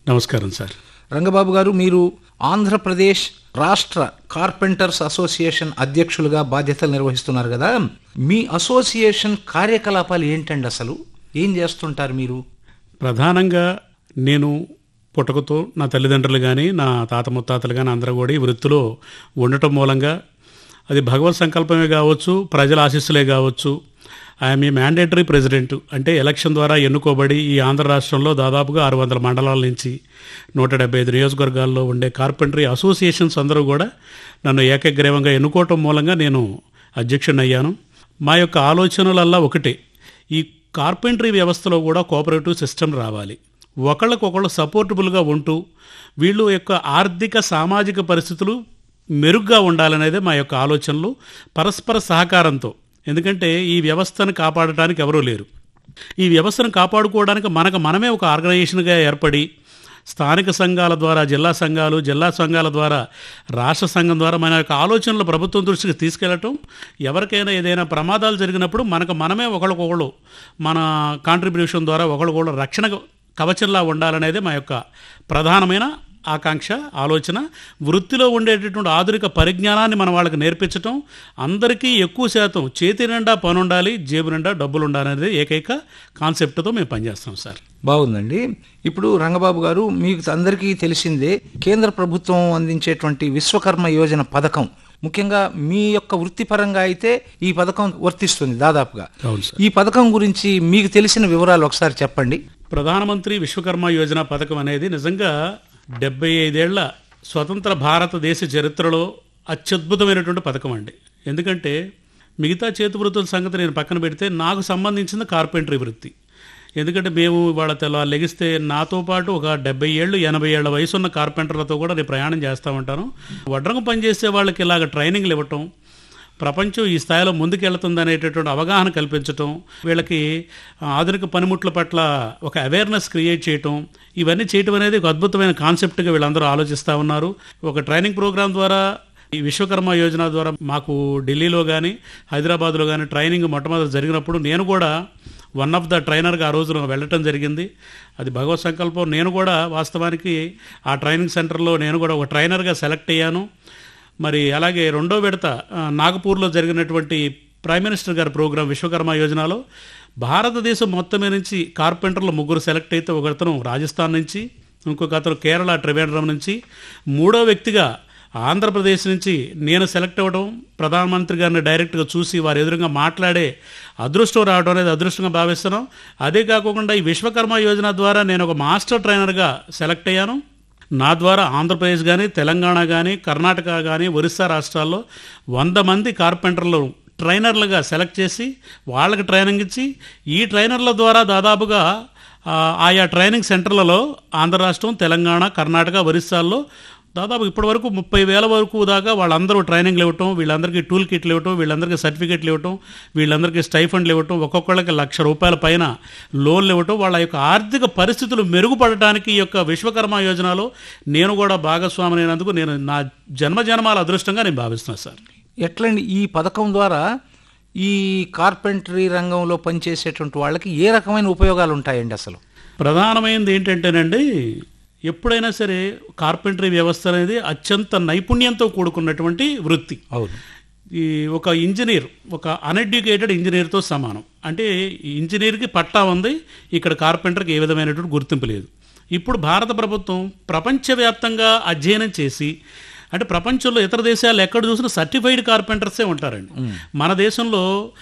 నమస్కారం సార్ రంగబాబు గారు మీరు ఆంధ్రప్రదేశ్ రాష్ట్ర కార్పెంటర్స్ అసోసియేషన్ అధ్యక్షులుగా బాధ్యతలు నిర్వహిస్తున్నారు కదా మీ అసోసియేషన్ కార్యకలాపాలు ఏంటండి అసలు ఏం చేస్తుంటారు మీరు ప్రధానంగా నేను పుట్టకతో నా తల్లిదండ్రులు కానీ నా తాత ముత్తాతలు కానీ అందరూ కూడా ఈ వృత్తిలో ఉండటం మూలంగా అది భగవత్ సంకల్పమే కావచ్చు ప్రజల ఆశీస్సులే కావచ్చు ఐఎమ్ ఈ మ్యాండేటరీ ప్రెసిడెంట్ అంటే ఎలక్షన్ ద్వారా ఎన్నుకోబడి ఈ ఆంధ్ర రాష్ట్రంలో దాదాపుగా ఆరు వందల మండలాల నుంచి నూట డెబ్బై ఐదు నియోజకవర్గాల్లో ఉండే కార్పెంటరీ అసోసియేషన్స్ అందరూ కూడా నన్ను ఏకగ్రీవంగా ఎన్నుకోవటం మూలంగా నేను అధ్యక్షుడిని అయ్యాను మా యొక్క ఆలోచనలల్లా ఒకటే ఈ కార్పెంటరీ వ్యవస్థలో కూడా కోఆపరేటివ్ సిస్టమ్ రావాలి ఒకళ్ళకొకళ్ళు సపోర్టబుల్గా ఉంటూ వీళ్ళు యొక్క ఆర్థిక సామాజిక పరిస్థితులు మెరుగ్గా ఉండాలనేదే మా యొక్క ఆలోచనలు పరస్పర సహకారంతో ఎందుకంటే ఈ వ్యవస్థను కాపాడటానికి ఎవరూ లేరు ఈ వ్యవస్థను కాపాడుకోవడానికి మనకు మనమే ఒక ఆర్గనైజేషన్గా ఏర్పడి స్థానిక సంఘాల ద్వారా జిల్లా సంఘాలు జిల్లా సంఘాల ద్వారా రాష్ట్ర సంఘం ద్వారా మన యొక్క ఆలోచనలు ప్రభుత్వం దృష్టికి తీసుకెళ్లటం ఎవరికైనా ఏదైనా ప్రమాదాలు జరిగినప్పుడు మనకు మనమే ఒకళ్ళకొకళ్ళు మన కాంట్రిబ్యూషన్ ద్వారా ఒకళ్ళకొకళ్ళు రక్షణ కవచంలా ఉండాలనేదే మా యొక్క ప్రధానమైన ఆకాంక్ష ఆలోచన వృత్తిలో ఉండేటటువంటి ఆధునిక పరిజ్ఞానాన్ని మనం వాళ్ళకి నేర్పించటం అందరికీ ఎక్కువ శాతం చేతి నిండా పని ఉండాలి జేబు నిండా డబ్బులు ఉండాలనేది ఏకైక కాన్సెప్ట్తో మేము పనిచేస్తాం సార్ బాగుందండి ఇప్పుడు రంగబాబు గారు మీకు అందరికీ తెలిసిందే కేంద్ర ప్రభుత్వం అందించేటువంటి విశ్వకర్మ యోజన పథకం ముఖ్యంగా మీ యొక్క వృత్తిపరంగా అయితే ఈ పథకం వర్తిస్తుంది దాదాపుగా అవును సార్ ఈ పథకం గురించి మీకు తెలిసిన వివరాలు ఒకసారి చెప్పండి ప్రధానమంత్రి విశ్వకర్మ యోజన పథకం అనేది నిజంగా డెబ్బై ఐదేళ్ల స్వతంత్ర భారతదేశ చరిత్రలో అత్యద్భుతమైనటువంటి పథకం అండి ఎందుకంటే మిగతా చేతి వృత్తుల సంగతి నేను పక్కన పెడితే నాకు సంబంధించిన కార్పెంటరీ వృత్తి ఎందుకంటే మేము ఇవాళ తెల్ల లెగిస్తే నాతో పాటు ఒక డెబ్బై ఏళ్ళు ఎనభై ఏళ్ల వయసు ఉన్న కార్పెంటర్లతో కూడా నేను ప్రయాణం చేస్తూ ఉంటాను వడ్రంగం పనిచేసే వాళ్ళకి ఇలాగ ట్రైనింగ్లు ఇవ్వటం ప్రపంచం ఈ స్థాయిలో ముందుకెళ్తుంది అనేటటువంటి అవగాహన కల్పించటం వీళ్ళకి ఆధునిక పనిముట్ల పట్ల ఒక అవేర్నెస్ క్రియేట్ చేయటం ఇవన్నీ చేయటం అనేది ఒక అద్భుతమైన కాన్సెప్ట్గా వీళ్ళందరూ ఆలోచిస్తూ ఉన్నారు ఒక ట్రైనింగ్ ప్రోగ్రాం ద్వారా ఈ విశ్వకర్మ యోజన ద్వారా మాకు ఢిల్లీలో కానీ హైదరాబాద్లో కానీ ట్రైనింగ్ మొట్టమొదటి జరిగినప్పుడు నేను కూడా వన్ ఆఫ్ ద ట్రైనర్గా ఆ రోజున వెళ్ళటం జరిగింది అది భగవత్ సంకల్పం నేను కూడా వాస్తవానికి ఆ ట్రైనింగ్ సెంటర్లో నేను కూడా ఒక ట్రైనర్గా సెలెక్ట్ అయ్యాను మరి అలాగే రెండో విడత ఆ, నాగపూర్లో జరిగినటువంటి ప్రైమ్ మినిస్టర్ గారి ప్రోగ్రాం విశ్వకర్మ యోజనలో భారతదేశం మొత్తం మీద నుంచి కార్పెంటర్లు ముగ్గురు సెలెక్ట్ అయితే ఒకతను రాజస్థాన్ నుంచి ఇంకొక అతను కేరళ త్రివేంద్రం నుంచి మూడో వ్యక్తిగా ఆంధ్రప్రదేశ్ నుంచి నేను సెలెక్ట్ అవ్వడం ప్రధానమంత్రి గారిని డైరెక్ట్గా చూసి వారి ఎదురుగా మాట్లాడే అదృష్టం రావడం అనేది అదృష్టంగా భావిస్తున్నాం అదే కాకుండా ఈ విశ్వకర్మ యోజన ద్వారా నేను ఒక మాస్టర్ ట్రైనర్గా సెలెక్ట్ అయ్యాను నా ద్వారా ఆంధ్రప్రదేశ్ కానీ తెలంగాణ కానీ కర్ణాటక కానీ ఒరిస్సా రాష్ట్రాల్లో వంద మంది కార్పెంటర్లు ట్రైనర్లుగా సెలెక్ట్ చేసి వాళ్ళకి ట్రైనింగ్ ఇచ్చి ఈ ట్రైనర్ల ద్వారా దాదాపుగా ఆ, ఆయా ట్రైనింగ్ సెంటర్లలో ఆంధ్ర రాష్ట్రం తెలంగాణ కర్ణాటక ఒరిస్సాల్లో దాదాపు ఇప్పటి వరకు ముప్పై వేల వరకు దాకా వాళ్ళందరూ ట్రైనింగ్లు ఇవ్వటం వీళ్ళందరికీ టూల్ కిట్లు ఇవ్వటం వీళ్ళందరికీ సర్టిఫికెట్లు ఇవ్వటం వీళ్ళందరికీ స్టైఫండ్లు ఇవ్వటం ఒక్కొక్కళ్ళకి లక్ష రూపాయల పైన లోన్లు ఇవ్వటం వాళ్ళ యొక్క ఆర్థిక పరిస్థితులు మెరుగుపడటానికి ఈ యొక్క విశ్వకర్మ యోజనలో నేను కూడా భాగస్వామి అయినందుకు నేను నా జన్మ జన్మాల అదృష్టంగా నేను భావిస్తున్నాను సార్ ఎట్లండి ఈ పథకం ద్వారా ఈ కార్పెంటరీ రంగంలో పనిచేసేటువంటి వాళ్ళకి ఏ రకమైన ఉపయోగాలు ఉంటాయండి అసలు ప్రధానమైనది ఏంటంటేనండి ఎప్పుడైనా సరే కార్పెంటరీ వ్యవస్థ అనేది అత్యంత నైపుణ్యంతో కూడుకున్నటువంటి వృత్తి అవును ఈ ఒక ఇంజనీర్ ఒక అన్ఎడ్యుకేటెడ్ ఇంజనీర్తో సమానం అంటే ఈ ఇంజనీర్కి పట్టా ఉంది ఇక్కడ కార్పెంటర్కి ఏ విధమైనటువంటి గుర్తింపు లేదు ఇప్పుడు భారత ప్రభుత్వం ప్రపంచవ్యాప్తంగా అధ్యయనం చేసి అంటే ప్రపంచంలో ఇతర దేశాలు ఎక్కడ చూసినా సర్టిఫైడ్ కార్పెంటర్సే ఉంటారండి మన దేశంలో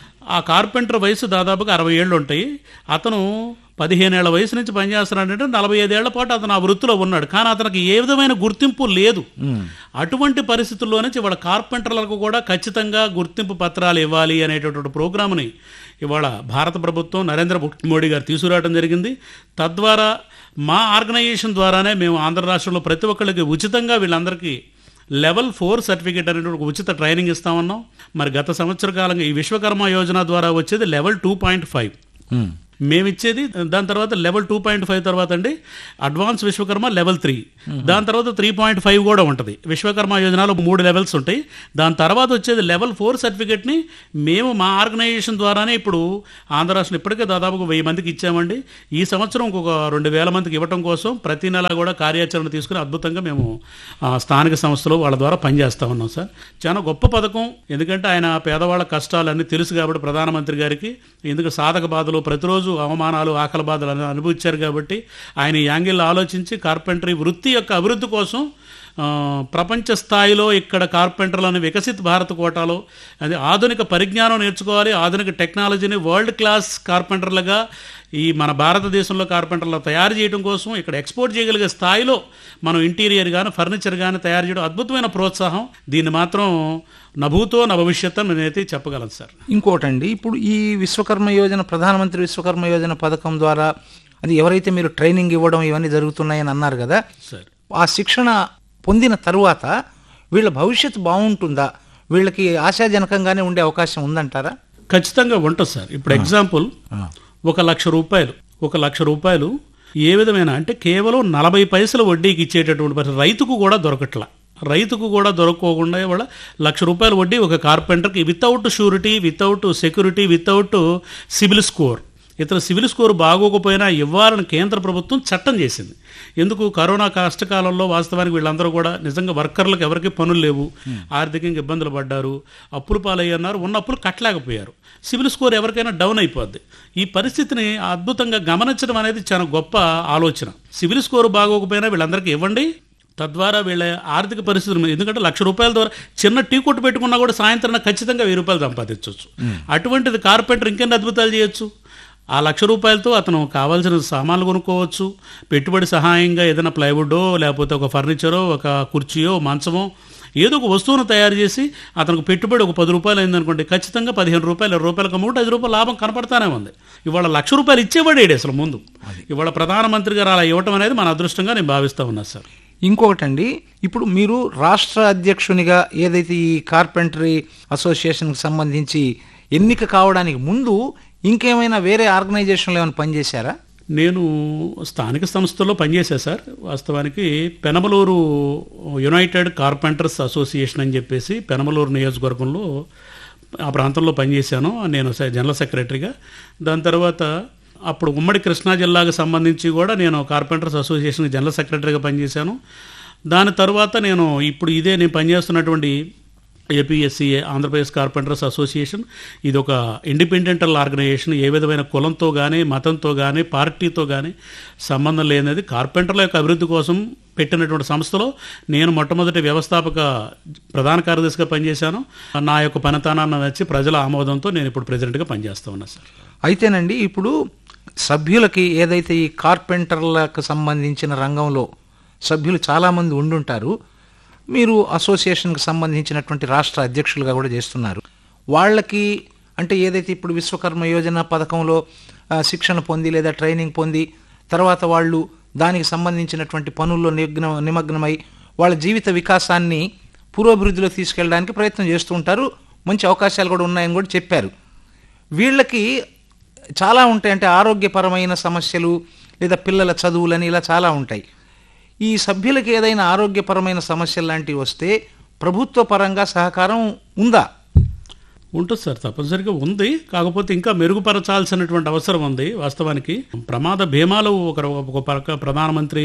ఆ కార్పెంటర్ వయసు దాదాపుగా అరవై ఏళ్ళు ఉంటాయి అతను పదిహేనేళ్ల వయసు నుంచి పనిచేస్తున్నాడంటే నలభై ఐదేళ్ల పాటు అతను ఆ వృత్తిలో ఉన్నాడు కానీ అతనికి ఏ విధమైన గుర్తింపు లేదు అటువంటి పరిస్థితుల్లో నుంచి ఇవాళ కార్పెంటర్లకు కూడా ఖచ్చితంగా గుర్తింపు పత్రాలు ఇవ్వాలి అనేటటువంటి ప్రోగ్రామ్ని ఇవాళ భారత ప్రభుత్వం నరేంద్ర మోడీ గారు తీసుకురావడం జరిగింది తద్వారా మా ఆర్గనైజేషన్ ద్వారానే మేము ఆంధ్ర రాష్ట్రంలో ప్రతి ఒక్కళ్ళకి ఉచితంగా వీళ్ళందరికీ లెవెల్ ఫోర్ సర్టిఫికేట్ అనేటువంటి ఒక ఉచిత ట్రైనింగ్ ఇస్తామన్నాం మరి గత సంవత్సర కాలంగా ఈ విశ్వకర్మ యోజన ద్వారా వచ్చేది లెవెల్ టూ పాయింట్ ఫైవ్ మేము ఇచ్చేది దాని తర్వాత లెవెల్ టూ పాయింట్ ఫైవ్ తర్వాత అండి అడ్వాన్స్ విశ్వకర్మ లెవెల్ త్రీ దాని తర్వాత త్రీ పాయింట్ ఫైవ్ కూడా ఉంటుంది విశ్వకర్మ యోజనలో మూడు లెవెల్స్ ఉంటాయి దాని తర్వాత వచ్చేది లెవెల్ ఫోర్ సర్టిఫికేట్ని మేము మా ఆర్గనైజేషన్ ద్వారానే ఇప్పుడు ఆంధ్ర రాష్ట్రం ఇప్పటికే దాదాపు వెయ్యి మందికి ఇచ్చామండి ఈ సంవత్సరం ఇంకొక రెండు వేల మందికి ఇవ్వటం కోసం ప్రతి నెల కూడా కార్యాచరణ తీసుకుని అద్భుతంగా మేము ఆ, స్థానిక సంస్థలు వాళ్ళ ద్వారా పనిచేస్తా ఉన్నాం సార్ చాలా గొప్ప పథకం ఎందుకంటే ఆయన పేదవాళ్ళ కష్టాలన్నీ తెలుసు కాబట్టి ప్రధానమంత్రి గారికి ఎందుకు సాధక బాధలు ప్రతిరోజు అవమానాలు ఆకలి బాధలు అన్ని అనుభవించారు కాబట్టి ఆయన ఈ యాంగిల్ ఆలోచించి కార్పెంటరీ వృత్తి యొక్క అభివృద్ధి కోసం ఆ, ప్రపంచ స్థాయిలో ఇక్కడ కార్పెంటర్లను వికసిత్ భారత్ కోటాలో అది ఆధునిక పరిజ్ఞానం నేర్చుకోవాలి ఆధునిక టెక్నాలజీని వరల్డ్ క్లాస్ కార్పెంటర్లుగా ఈ మన భారతదేశంలో కార్పెంటర్లు తయారు చేయడం కోసం ఇక్కడ ఎక్స్పోర్ట్ చేయగలిగే స్థాయిలో మనం ఇంటీరియర్ కానీ ఫర్నిచర్ కానీ తయారు చేయడం అద్భుతమైన ప్రోత్సాహం దీన్ని మాత్రం నభూతో నా భవిష్యత్తు అని నేనైతే చెప్పగలను సార్ ఇంకోటండి ఇప్పుడు ఈ విశ్వకర్మ యోజన ప్రధానమంత్రి విశ్వకర్మ యోజన పథకం ద్వారా అది ఎవరైతే మీరు ట్రైనింగ్ ఇవ్వడం ఇవన్నీ జరుగుతున్నాయని అన్నారు కదా సార్ ఆ శిక్షణ పొందిన తరువాత వీళ్ళ భవిష్యత్తు బాగుంటుందా వీళ్ళకి ఆశాజనకంగానే ఉండే అవకాశం ఉందంటారా ఖచ్చితంగా ఉంటుంది సార్ ఇప్పుడు ఎగ్జాంపుల్ ఒక లక్ష రూపాయలు ఒక లక్ష రూపాయలు ఏ విధమైన అంటే కేవలం నలభై పైసల వడ్డీకి ఇచ్చేటటువంటి పరిస్థితి రైతుకు కూడా దొరకట్లా రైతుకు కూడా దొరకకుండా వాళ్ళ లక్ష రూపాయల వడ్డీ ఒక కార్పెంటర్కి without surety without security without CIBIL score ఇతర సివిల్ స్కోర్ బాగోకపోయినా ఇవ్వాలని కేంద్ర ప్రభుత్వం చట్టం చేసింది ఎందుకు కరోనా కష్టకాలంలో వాస్తవానికి వీళ్ళందరూ కూడా నిజంగా వర్కర్లకు ఎవరికి పనులు లేవు ఆర్థికంగా ఇబ్బందులు పడ్డారు అప్పులు పాలయ్యన్నారు ఉన్న అప్పులు కట్టలేకపోయారు సివిల్ స్కోర్ ఎవరికైనా డౌన్ అయిపోద్ది ఈ పరిస్థితిని అద్భుతంగా గమనించడం అనేది చాలా గొప్ప ఆలోచన సివిల్ స్కోర్ బాగోకపోయినా వీళ్ళందరికీ ఇవ్వండి తద్వారా వీళ్ళ ఆర్థిక పరిస్థితులు మీద- ఎందుకంటే లక్ష రూపాయల ద్వారా చిన్న టీ కొట్టు పెట్టుకున్నా కూడా సాయంత్రం ఖచ్చితంగా వెయ్యి రూపాయలు సంపాదించవచ్చు అటువంటిది కార్పెంటర్ ఇంకెన్ని అద్భుతాలు చేయొచ్చు ఆ లక్ష రూపాయలతో అతను కావాల్సిన సామాన్లు కొనుక్కోవచ్చు పెట్టుబడి సహాయంగా ఏదైనా ప్లైవుడో లేకపోతే ఒక ఫర్నిచరో ఒక కుర్చీయో మంచమో ఏదో ఒక వస్తువును తయారు చేసి అతనికి పెట్టుబడి ఒక పది రూపాయలు అయిందనుకోండి ఖచ్చితంగా పదిహేను రూపాయలు ఇరవై రూపాయలు అమ్ముకుంటే ఐదు రూపాయలు లాభం కనపడతానే ఉంది ఇవాళ లక్ష రూపాయలు ఇచ్చేవాడేడు అసలు ముందు ఇవాళ ప్రధానమంత్రి గారు అలా ఇవ్వటం అనేది మన అదృష్టంగా నేను భావిస్తా ఉన్నా సార్ ఇంకొకటండి ఇప్పుడు మీరు రాష్ట్ర అధ్యక్షునిగా ఏదైతే ఈ కార్పెంటరీ అసోసియేషన్కి సంబంధించి ఎన్నిక కావడానికి ముందు ఇంకేమైనా వేరే ఆర్గనైజేషన్లో ఏమైనా పనిచేశారా నేను స్థానిక సంస్థల్లో పనిచేశా సార్ వాస్తవానికి పెనమలూరు యునైటెడ్ కార్పెంటర్స్ అసోసియేషన్ అని చెప్పేసి పెనమలూరు నియోజకవర్గంలో ఆ ప్రాంతంలో పనిచేశాను నేను స- జనరల్ సెక్రటరీగా దాని తర్వాత అప్పుడు ఉమ్మడి కృష్ణా జిల్లాకు సంబంధించి కూడా నేను కార్పెంటర్స్ అసోసియేషన్ జనరల్ సెక్రటరీగా పనిచేశాను దాని తర్వాత నేను ఇప్పుడు ఇదే నేను పనిచేస్తున్నటువంటి ఏపీఎస్సీఏ ఆంధ్రప్రదేశ్ కార్పెంటర్స్ అసోసియేషన్ ఇది ఒక ఇండిపెండెంటల్ ఆర్గనైజేషన్ ఏ విధమైన కులంతో కానీ మతంతో కానీ పార్టీతో కానీ సంబంధం లేనిది కార్పెంటర్ల యొక్క అభివృద్ధి కోసం పెట్టినటువంటి సంస్థలో నేను మొట్టమొదటి వ్యవస్థాపక ప్రధాన కార్యదర్శిగా పనిచేశాను నా యొక్క పనితనాన్ని వచ్చి ప్రజల ఆమోదంతో నేను ఇప్పుడు ప్రెసిడెంట్గా పనిచేస్తా ఉన్నా సార్ అయితేనండి ఇప్పుడు సభ్యులకి ఏదైతే ఈ కార్పెంటర్లకు సంబంధించిన రంగంలో సభ్యులు చాలామంది ఉండుంటారు మీరు అసోసియేషన్కి సంబంధించినటువంటి రాష్ట్ర అధ్యక్షులుగా కూడా చేస్తున్నారు వాళ్ళకి అంటే ఏదైతే ఇప్పుడు విశ్వకర్మ యోజన పథకంలో ఆ, శిక్షణ పొంది లేదా ట్రైనింగ్ పొంది తర్వాత వాళ్ళు దానికి సంబంధించినటువంటి పనుల్లో నిగ్న నిమగ్నమై వాళ్ళ జీవిత వికాసాన్ని పురోభివృద్ధిలో తీసుకెళ్ళడానికి ప్రయత్నం చేస్తూ ఉంటారు మంచి అవకాశాలు కూడా ఉన్నాయని కూడా చెప్పారు వీళ్ళకి చాలా ఉంటాయి అంటే ఆరోగ్యపరమైన సమస్యలు లేదా పిల్లల చదువులని ఇలా చాలా ఉంటాయి ఈ సభ్యులకి ఏదైనా ఆరోగ్యపరమైన సమస్యలు లాంటివి వస్తే ప్రభుత్వ పరంగా సహకారం ఉందా ఉంటుంది సార్ తప్పనిసరిగా ఉంది కాకపోతే ఇంకా మెరుగుపరచాల్సినటువంటి అవసరం ఉంది వాస్తవానికి ప్రమాద భీమాలు ఒక ఒక పక్క ప్రధానమంత్రి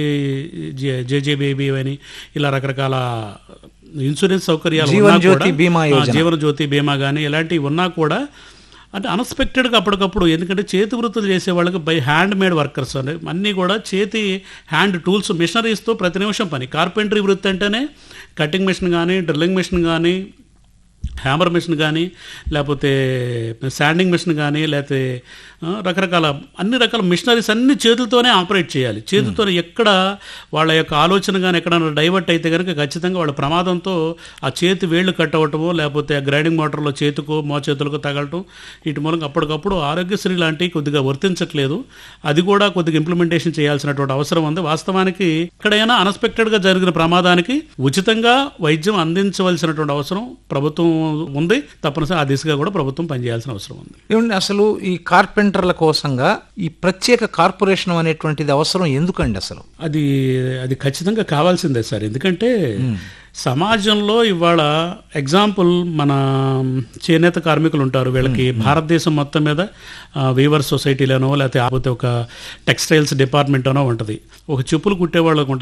జేజేబీబీ అని ఇలా రకరకాల ఇన్సూరెన్స్ సౌకర్యాలు జీవన్ ఉన్నా జ్యోతి కూడా, బీమా ఆ, యోజన. జీవన జ్యోతి బీమా కానీ ఇలాంటివి ఉన్నా కూడా అంటే అన్ఎక్స్పెక్టెడ్గా అప్పటికప్పుడు ఎందుకంటే చేతి వృత్తులు చేసే వాళ్ళకి బై హ్యాండ్ మేడ్ వర్కర్స్ అని అన్నీ కూడా చేతి హ్యాండ్ టూల్స్ మిషనరీస్తో ప్రతి నిమిషం పని కార్పెంటరీ వృత్తి అంటేనే కటింగ్ మిషన్ కానీ డ్రిల్లింగ్ మిషన్ కానీ హ్యామర్ మిషన్ కానీ లేకపోతే శాండింగ్ మిషన్ కానీ లేకపోతే ఆ, రకరకాల అన్ని రకాల మిషనరీస్ అన్ని చేతులతోనే ఆపరేట్ చేయాలి చేతులతో ఎక్కడ వాళ్ళ యొక్క ఆలోచన కానీ ఎక్కడైనా డైవర్ట్ అయితే కనుక ఖచ్చితంగా వాళ్ళ ప్రమాదంతో ఆ చేతి వేళ్ళు కట్ అవ్వటమో లేకపోతే ఆ గ్రైండింగ్ మోటార్లో చేతుకు మోచేతులకు తగలటం ఇటు మూలంగా అప్పటికప్పుడు ఆరోగ్యశ్రీ లాంటివి కొద్దిగా వర్తించట్లేదు అది కూడా కొద్దిగా ఇంప్లిమెంటేషన్ చేయాల్సినటువంటి అవసరం ఉంది వాస్తవానికి ఎక్కడైనా అన్ఎక్స్పెక్టెడ్గా జరిగిన ప్రమాదానికి ఉచితంగా వైద్యం అందించవలసినటువంటి అవసరం ప్రభుత్వం ఉంది తప్పనిసరి ఆ దిశగా కూడా ప్రభుత్వం పనిచేయాల్సిన అవసరం ఉంది ఏమండి అసలు ఈ కార్పెంటర్ కార్పెంటర్ల కోసంగా ఈ ప్రత్యేక కార్పొరేషన్ అనేటువంటిది అవసరం ఎందుకండి అసలు అది అది ఖచ్చితంగా కావాల్సిందే సార్ ఎందుకంటే సమాజంలో ఇవాళ ఎగ్జాంపుల్ మన చేనేత కార్మికులు ఉంటారు వీళ్ళకి భారతదేశం మొత్తం మీద వీవర్ సొసైటీలోనో లేకపోతే ఆపోతే ఒక టెక్స్టైల్స్ డిపార్ట్మెంట్ అనో ఉంటుంది ఒక చెప్పులు కుట్టే వాళ్ళకు